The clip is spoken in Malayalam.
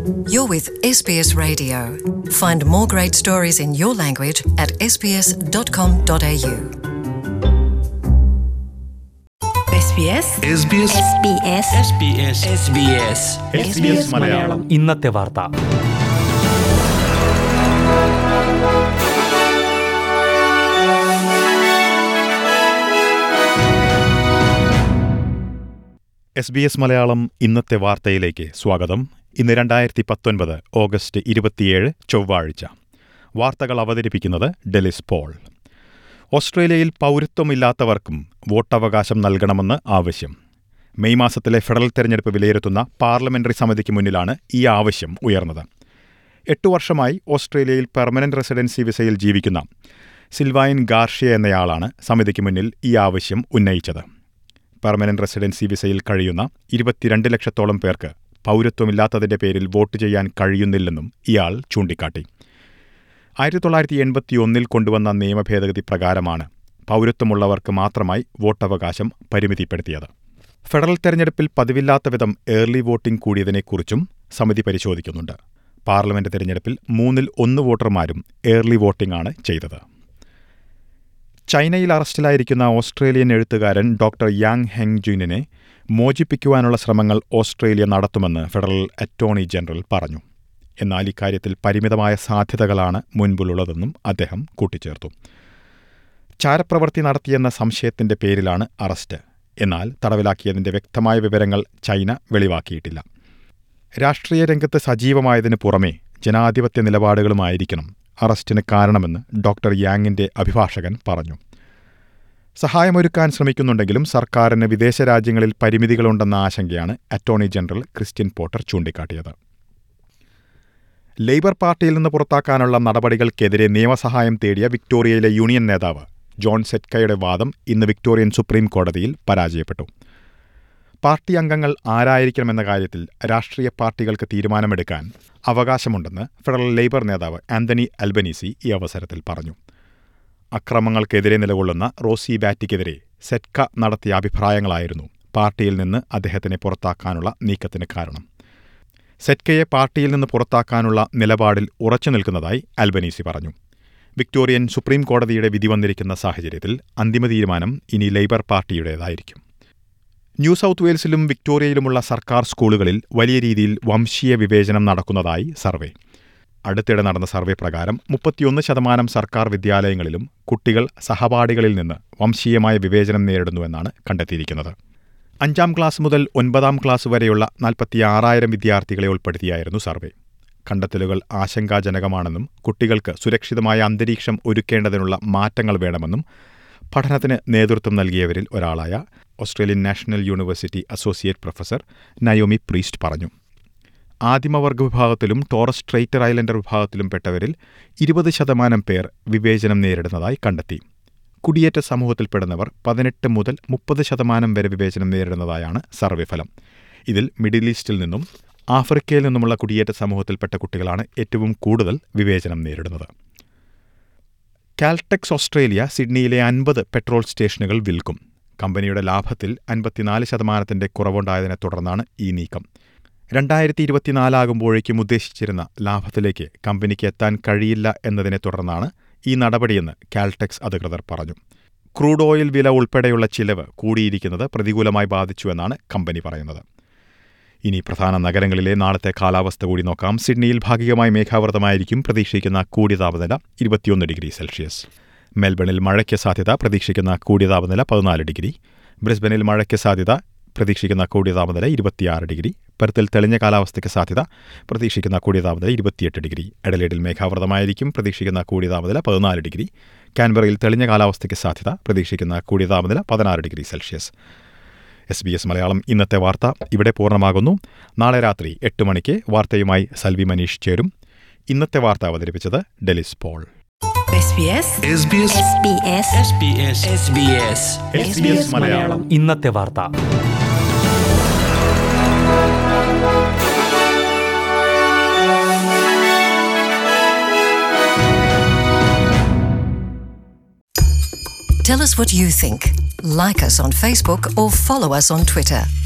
You're with SBS Radio. Find more great stories in your language at sbs.com.au. SBS SBS SBS SBS SBS Malayalam ഇന്നത്തെ വാർത്ത എസ് ബി എസ് മലയാളം ഇന്നത്തെ വാർത്തയിലേക്ക് സ്വാഗതം ഇന്ന് രണ്ടായിരത്തി പത്തൊൻപത് ഓഗസ്റ്റ് ഇരുപത്തിയേഴ് ചൊവ്വാഴ്ച വാർത്തകൾ അവതരിപ്പിക്കുന്നത് ഡെലിസ് പോൾ ഓസ്ട്രേലിയയിൽ പൗരത്വമില്ലാത്തവർക്കും വോട്ടവകാശം നൽകണമെന്ന് ആവശ്യം മെയ് മാസത്തിലെ ഫെഡറൽ തെരഞ്ഞെടുപ്പ് വിലയിരുത്തുന്ന പാർലമെന്ററി സമിതിക്ക് മുന്നിലാണ് ഈ ആവശ്യം ഉയർന്നത് എട്ടു വർഷമായി ഓസ്ട്രേലിയയിൽ പെർമനന്റ് റെസിഡൻസി വിസയിൽ ജീവിക്കുന്ന സിൽവായിൻ ഗാർഷ്യ എന്നയാളാണ് സമിതിക്ക് മുന്നിൽ ഈ ആവശ്യം ഉന്നയിച്ചത് പെർമനന്റ് റെസിഡൻസി വിസയിൽ കഴിയുന്ന ഇരുപത്തിരണ്ട് ലക്ഷത്തോളം പേർക്ക് പൗരത്വമില്ലാത്തതിന്റെ പേരിൽ വോട്ട് ചെയ്യാൻ കഴിയുന്നില്ലെന്നും ഇയാൾ ചൂണ്ടിക്കാട്ടി ആയിരത്തി തൊള്ളായിരത്തി എൺപത്തിയൊന്നിൽ കൊണ്ടുവന്ന നിയമഭേദഗതി പ്രകാരമാണ് പൗരത്വമുള്ളവർക്ക് മാത്രമായി വോട്ടവകാശം പരിമിതിപ്പെടുത്തിയത് ഫെഡറൽ തെരഞ്ഞെടുപ്പിൽ പതിവില്ലാത്ത വിധം ഏർലി വോട്ടിംഗ് കൂടിയതിനെക്കുറിച്ചും സമിതി പരിശോധിക്കുന്നുണ്ട് പാർലമെന്റ് തെരഞ്ഞെടുപ്പിൽ മൂന്നിൽ ഒന്ന് വോട്ടർമാരും ഏർലി വോട്ടിംഗ് ആണ് ചെയ്തത് ചൈനയിൽ അറസ്റ്റിലായിരിക്കുന്ന ഓസ്ട്രേലിയൻ എഴുത്തുകാരൻ ഡോക്ടർ യാങ് ഹെങ് ജുനിനെ മോചിപ്പിക്കുവാനുള്ള ശ്രമങ്ങൾ ഓസ്ട്രേലിയ നടത്തുമെന്ന് ഫെഡറൽ അറ്റോർണി ജനറൽ പറഞ്ഞു എന്നാൽ ഇക്കാര്യത്തിൽ പരിമിതമായ സാധ്യതകളാണ് മുൻപിലുള്ളതെന്നും അദ്ദേഹം കൂട്ടിച്ചേർത്തു ചാരപ്രവൃത്തി നടത്തിയെന്ന സംശയത്തിന്റെ പേരിലാണ് അറസ്റ്റ് എന്നാൽ തടവിലാക്കിയതിന്റെ വ്യക്തമായ വിവരങ്ങൾ ചൈന വെളിവാക്കിയിട്ടില്ല രാഷ്ട്രീയ രംഗത്ത് സജീവമായതിനു പുറമെ ജനാധിപത്യ നിലപാടുകളുമായിരിക്കണം അറസ്റ്റിന് കാരണമെന്ന് ഡോക്ടർ യാങ്ങിന്റെ അഭിഭാഷകൻ പറഞ്ഞു സഹായമൊരുക്കാൻ ശ്രമിക്കുന്നുണ്ടെങ്കിലും സർക്കാരിന് വിദേശ രാജ്യങ്ങളിൽ പരിമിതികളുണ്ടെന്ന ആശങ്കയാണ് അറ്റോർണി ജനറൽ ക്രിസ്ത്യൻ പോട്ടർ ചൂണ്ടിക്കാട്ടിയത് ലേബർ പാർട്ടിയിൽ നിന്ന് പുറത്താക്കാനുള്ള നടപടികൾക്കെതിരെ നിയമസഹായം തേടിയ വിക്ടോറിയയിലെ യൂണിയൻ നേതാവ് ജോൺ സെറ്റ്കയുടെ വാദം ഇന്ന് വിക്ടോറിയൻ സുപ്രീം കോടതിയിൽ പരാജയപ്പെട്ടു പാർട്ടി അംഗങ്ങൾ ആരായിരിക്കണമെന്ന കാര്യത്തിൽ രാഷ്ട്രീയ പാർട്ടികൾക്ക് തീരുമാനമെടുക്കാൻ അവകാശമുണ്ടെന്ന് ഫെഡറൽ ലേബർ നേതാവ് ആന്റണി അൽബനീസി ഈ അവസരത്തിൽ പറഞ്ഞു അക്രമങ്ങൾക്കെതിരെ നിലകൊള്ളുന്ന റോസി ബാറ്റിക്കെതിരെ സെറ്റ്ക നടത്തിയ അഭിപ്രായങ്ങളായിരുന്നു പാർട്ടിയിൽ നിന്ന് അദ്ദേഹത്തിനെ പുറത്താക്കാനുള്ള നീക്കത്തിന് കാരണം സെറ്റ്കയെ പാർട്ടിയിൽ നിന്ന് പുറത്താക്കാനുള്ള നിലപാടിൽ ഉറച്ചു നിൽക്കുന്നതായി അൽബനീസി പറഞ്ഞു വിക്ടോറിയൻ സുപ്രീം കോടതിയുടെ വിധി വന്നിരിക്കുന്ന സാഹചര്യത്തിൽ അന്തിമ തീരുമാനം ഇനി ലേബർ പാർട്ടിയുടേതായിരിക്കും ന്യൂ സൗത്ത് വെയിൽസിലും വിക്ടോറിയയിലുമുള്ള സർക്കാർ സ്കൂളുകളിൽ വലിയ രീതിയിൽ വംശീയ വിവേചനം നടക്കുന്നതായി സർവേ അടുത്തിടെ നടന്ന സർവേ പ്രകാരം മുപ്പത്തിയൊന്ന് ശതമാനം സർക്കാർ വിദ്യാലയങ്ങളിലും കുട്ടികൾ സഹപാഠികളിൽ നിന്ന് വംശീയമായ വിവേചനം നേരിടുന്നുവെന്നാണ് കണ്ടെത്തിയിരിക്കുന്നത് അഞ്ചാം ക്ലാസ് മുതൽ ഒൻപതാം ക്ലാസ് വരെയുള്ള നാൽപ്പത്തിയാറായിരം വിദ്യാർത്ഥികളെ ഉൾപ്പെടുത്തിയായിരുന്നു സർവേ കണ്ടെത്തലുകൾ ആശങ്കാജനകമാണെന്നും കുട്ടികൾക്ക് സുരക്ഷിതമായ അന്തരീക്ഷം ഒരുക്കേണ്ടതിനുള്ള മാറ്റങ്ങൾ വേണമെന്നും പഠനത്തിന് നേതൃത്വം നൽകിയവരിൽ ഒരാളായ Australian National University associate professor Naomi Priest പറഞ്ഞു ആദിമവർഗ വിഭാഗത്തിലും ടോറസ് സ്ട്രൈറ്റർ ഐലൻഡർ വിഭാഗത്തിലും പെട്ടവരിൽ ഇരുപത് ശതമാനം പേർ വിവേചനം നേരിടുന്നതായി കണ്ടെത്തി കുടിയേറ്റ സമൂഹത്തിൽപ്പെടുന്നവർ പതിനെട്ട് മുതൽ മുപ്പത് ശതമാനം വരെ വിവേചനം നേരിടുന്നതായാണ് സർവേ ഫലം ഇതിൽ മിഡിൽ ഈസ്റ്റിൽ നിന്നും ആഫ്രിക്കയിൽ നിന്നുമുള്ള കുടിയേറ്റ സമൂഹത്തിൽപ്പെട്ട കുട്ടികളാണ് ഏറ്റവും കൂടുതൽ വിവേചനം നേരിടുന്നത് കാൽടെക്സ് ഓസ്ട്രേലിയ സിഡ്നിയിലെ അൻപത് പെട്രോൾ സ്റ്റേഷനുകൾ വിൽക്കും കമ്പനിയുടെ ലാഭത്തിൽ അൻപത്തിനാല് ശതമാനത്തിന്റെ കുറവുണ്ടായതിനെ തുടർന്നാണ് ഈ നീക്കം രണ്ടായിരത്തി ഇരുപത്തിനാലാകുമ്പോഴേക്കും ഉദ്ദേശിച്ചിരുന്ന ലാഭത്തിലേക്ക് കമ്പനിക്ക് എത്താൻ കഴിയില്ല എന്നതിനെ തുടർന്നാണ് ഈ നടപടിയെന്ന് കാൽടെക്സ് അധികൃതർ പറഞ്ഞു ക്രൂഡ് ഓയിൽ വില ഉൾപ്പെടെയുള്ള ചിലവ് കൂടിയിരിക്കുന്നത് പ്രതികൂലമായി ബാധിച്ചുവെന്നാണ് കമ്പനി പറയുന്നത് ഇനി പ്രധാന നഗരങ്ങളിലെ നാളത്തെ കാലാവസ്ഥ കൂടി നോക്കാം സിഡ്നിയിൽ ഭാഗികമായി മേഘാവൃതമായിരിക്കും പ്രതീക്ഷിക്കുന്ന കൂടിയ താപനില ഇരുപത്തിയൊന്ന് ഡിഗ്രി സെൽഷ്യസ് മെൽബണിൽ മഴയ്ക്ക് സാധ്യത പ്രതീക്ഷിക്കുന്ന കൂടിയ താപനില പതിനാല് ഡിഗ്രി ബ്രിസ്ബനിൽ മഴയ്ക്ക് സാധ്യത പ്രതീക്ഷിക്കുന്ന കൂടിയ താപനില ഇരുപത്തിയാറ് ഡിഗ്രി പെർത്തിൽ തെളിഞ്ഞ കാലാവസ്ഥയ്ക്ക് സാധ്യത പ്രതീക്ഷിക്കുന്ന കൂടിയ താപനില ഇരുപത്തിയെട്ട് ഡിഗ്രി എഡലേഡിൽ മേഘാവൃതമായിരിക്കും പ്രതീക്ഷിക്കുന്ന കൂടിയ താപനില പതിനാല് ഡിഗ്രി കാൻബറയിൽ തെളിഞ്ഞ കാലാവസ്ഥയ്ക്ക് സാധ്യത പ്രതീക്ഷിക്കുന്ന കൂടിയ താപനില പതിനാറ് degree Celsius S B S Malayalam ഇന്നത്തെ വാർത്ത ഇവിടെ പൂർണ്ണമാകുന്നു നാളെ രാത്രി എട്ട് മണിക്ക് വാർത്തയുമായി സൽവി മനീഷ് ചേരും ഇന്നത്തെ വാർത്ത അവതരിപ്പിച്ചത് Delis Paul SBS SBS SBS SBS SBS SBS Malayalam ഇന്നത്തെ വാർത്ത Tell us what you think. Like us on Facebook or follow us on Twitter.